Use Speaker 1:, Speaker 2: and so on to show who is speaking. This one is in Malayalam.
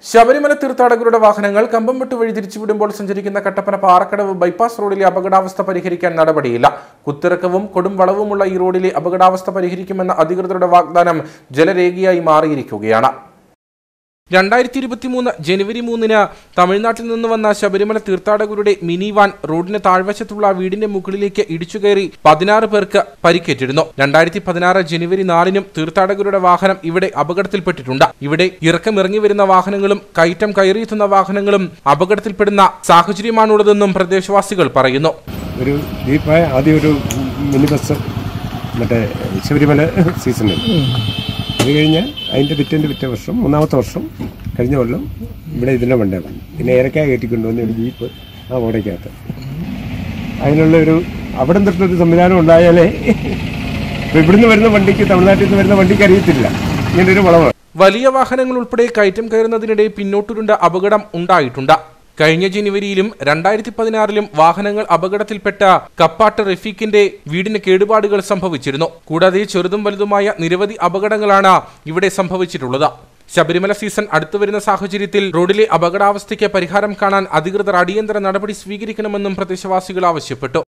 Speaker 1: ശബരിമല തീർത്ഥാടകരുടെ വാഹനങ്ങൾ കമ്പം വിട്ട് വഴി തിരിച്ചുവിടുമ്പോൾ സഞ്ചരിക്കുന്ന കട്ടപ്പന പാറക്കടവ് ബൈപ്പാസ് റോഡിലെ അപകടാവസ്ഥ പരിഹരിക്കാൻ നടപടിയില്ല കുത്തിറക്കവും കൊടും വളവുമുള്ള ഈ റോഡിലെ അപകടാവസ്ഥ പരിഹരിക്കുമെന്ന അധികൃതരുടെ വാഗ്ദാനം ജലരേഖയായി മാറിയിരിക്കുകയാണ് രണ്ടായിരത്തി ഇരുപത്തിമൂന്ന് ജനുവരി മൂന്നിന് തമിഴ്നാട്ടിൽ നിന്ന് വന്ന ശബരിമല തീർത്ഥാടകരുടെ മിനി വാൻ റോഡിന് താഴ്വശത്തുള്ള വീടിന്റെ മുകളിലേക്ക് ഇടിച്ചുകയറി പതിനാറ് പേർക്ക് പരിക്കേറ്റിരുന്നു രണ്ടായിരത്തി പതിനാറ് ജനുവരി നാലിനും തീർത്ഥാടകരുടെ വാഹനം ഇവിടെ അപകടത്തിൽപ്പെട്ടിട്ടുണ്ട് ഇവിടെ ഇറക്കമിറങ്ങി വരുന്ന വാഹനങ്ങളും കയറ്റം കയറിയെത്തുന്ന വാഹനങ്ങളും അപകടത്തിൽപ്പെടുന്ന സാഹചര്യമാണുള്ളതെന്നും പ്രദേശവാസികൾ പറയുന്നു
Speaker 2: ഒരു ജീപ്പായ ആദ്യം ഒരു മിനി ബസ് മറ്റേ ശബരിമല സീസണിൽ അത് കഴിഞ്ഞ് അതിൻ്റെ പിറ്റേൻ്റെ പിറ്റേ വർഷം മൂന്നാമത്തെ വർഷം കഴിഞ്ഞ കൊല്ലം ഇവിടെ ഇതിൻ്റെ വണ്ടിയാണ് പിന്നെ ഏരക്കായ കയറ്റിക്കൊണ്ടുവന്ന ഒരു ജീപ്പ് ആ ഓടയ്ക്കകത്ത് അതിനുള്ള ഒരു അവിടെ തൊട്ടൊരു സംവിധാനം ഉണ്ടായാലേ ഇപ്പൊ ഇവിടുന്ന് വരുന്ന വണ്ടിക്ക് തമിഴ്നാട്ടിൽ നിന്ന് വരുന്ന വണ്ടിക്ക് അറിയത്തില്ല ഇങ്ങനെ ഒരു വളവ്
Speaker 1: വലിയ വാഹനങ്ങൾ ഉൾപ്പെടെ കയറ്റം കയറുന്നതിനിടെ പിന്നോട്ടുരുണ്ട അപകടം ഉണ്ടായിട്ടുണ്ട് കഴിഞ്ഞ ജനുവരിയിലും രണ്ടായിരത്തി പതിനാറിലും വാഹനങ്ങൾ അപകടത്തിൽപ്പെട്ട കപ്പാട്ട് റഫീഖിന്റെ വീടിന് കേടുപാടുകൾ സംഭവിച്ചിരുന്നു കൂടാതെ ചെറുതും വലുതുമായ നിരവധി അപകടങ്ങളാണ് ഇവിടെ സംഭവിച്ചിട്ടുള്ളത് ശബരിമല സീസൺ അടുത്തു വരുന്ന സാഹചര്യത്തിൽ റോഡിലെ അപകടാവസ്ഥയ്ക്ക് പരിഹാരം കാണാൻ അധികൃതർ അടിയന്തര നടപടി സ്വീകരിക്കണമെന്നും പ്രദേശവാസികൾ ആവശ്യപ്പെട്ടു